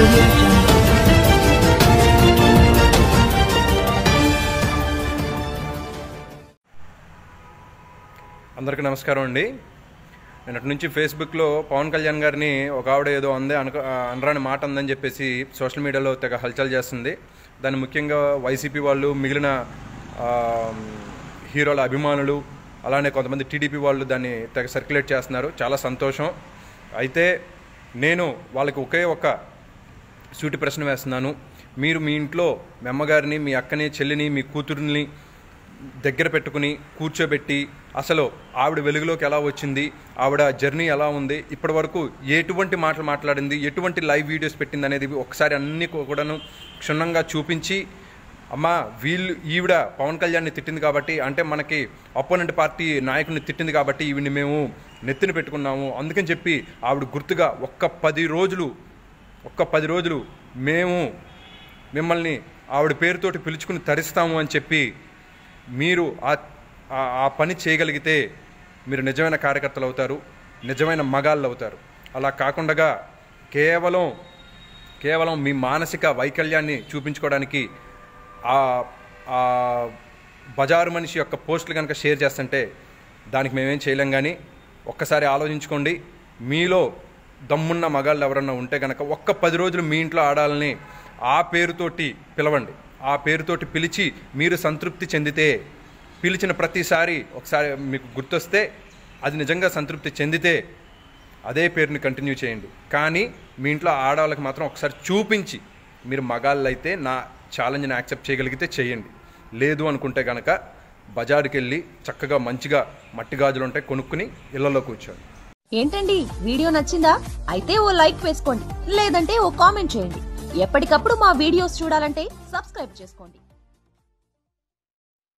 audio jungle. అందరికీ నమస్కారం అండి నిన్నటి నుంచి ఫేస్బుక్లో పవన్ కళ్యాణ్ గారిని ఒక ఆవిడ ఏదో అందే అనక అనరాని మాట ఉందని చెప్పేసి సోషల్ మీడియాలో తెగ హల్చల్ చేస్తుంది దాన్ని ముఖ్యంగా వైసీపీ వాళ్ళు మిగిలిన ఆ, హీరోల అభిమానులు అలానే కొంతమంది టీడీపీ వాళ్ళు దాన్ని తెగ సర్క్యులేట్ చేస్తున్నారు చాలా సంతోషం అయితే నేను వాళ్ళకి ఒకే ఒక సూటి ప్రశ్న వేస్తున్నాను మీరు మీ ఇంట్లో మీ అమ్మగారిని మీ అక్కని చెల్లిని మీ కూతుర్ని దగ్గర పెట్టుకుని కూర్చోబెట్టి అసలు ఆవిడ వెలుగులోకి ఎలా వచ్చింది ఆవిడ జర్నీ ఎలా ఉంది ఇప్పటి వరకు ఎటువంటి మాటలు మాట్లాడింది ఎటువంటి లైవ్ వీడియోస్ పెట్టింది అనేది ఒకసారి అన్ని కూడాను క్షుణ్ణంగా చూపించి అమ్మా వీళ్ళు ఈవిడ పవన్ కళ్యాణ్ని తిట్టింది కాబట్టి అంటే మనకి అపోనెంట్ పార్టీ నాయకుడిని తిట్టింది కాబట్టి ఈవిని మేము నెత్తిన పెట్టుకున్నాము అందుకని చెప్పి ఆవిడ గుర్తుగా ఒక్క పది రోజులు ఒక్క పది రోజులు మేము మిమ్మల్ని ఆవిడ పేరుతోటి పిలుచుకుని తరిస్తాము అని చెప్పి మీరు ఆ ఆ- ఆ పని చేయగలిగితే మీరు నిజమైన కార్యకర్తలు అవుతారు నిజమైన మగాళ్ళు అవుతారు అలా కాకుండా కేవలం కేవలం మీ మానసిక వైకల్యాన్ని చూపించుకోవడానికి ఆ ఆ బజారు మనిషి యొక్క పోస్టులు కనుక షేర్ చేస్తుంటే దానికి మేమేం చేయలేం కానీ ఒక్కసారి ఆలోచించుకోండి మీలో దమ్మున్న మగాళ్ళు ఎవరన్నా ఉంటే కనుక ఒక్క పది రోజులు మీ ఇంట్లో ఆడాలని ఆ పేరుతోటి పిలవండి ఆ పేరుతోటి పిలిచి మీరు సంతృప్తి చెందితే పిలిచిన ప్రతిసారి ఒకసారి మీకు గుర్తొస్తే అది నిజంగా సంతృప్తి చెందితే అదే పేరుని కంటిన్యూ చేయండి కానీ మీ ఇంట్లో ఆడవాళ్ళకి మాత్రం ఒకసారి చూపించి మీరు మగాళ్ళు అయితే నా ఛాలెంజ్ని యాక్సెప్ట్ చేయగలిగితే చేయండి లేదు అనుకుంటే కనుక బజారుకి వెళ్ళి చక్కగా మంచిగా మట్టి గాజులు ఉంటాయి కొనుక్కుని ఇళ్లలో కూర్చోండి ఏంటండి వీడియో నచ్చిందా అయితే ఓ లైక్ వేసుకోండి లేదంటే ఓ కామెంట్ చేయండి ఎప్పటికప్పుడు మా వీడియోస్ చూడాలంటే సబ్స్క్రైబ్ చేసుకోండి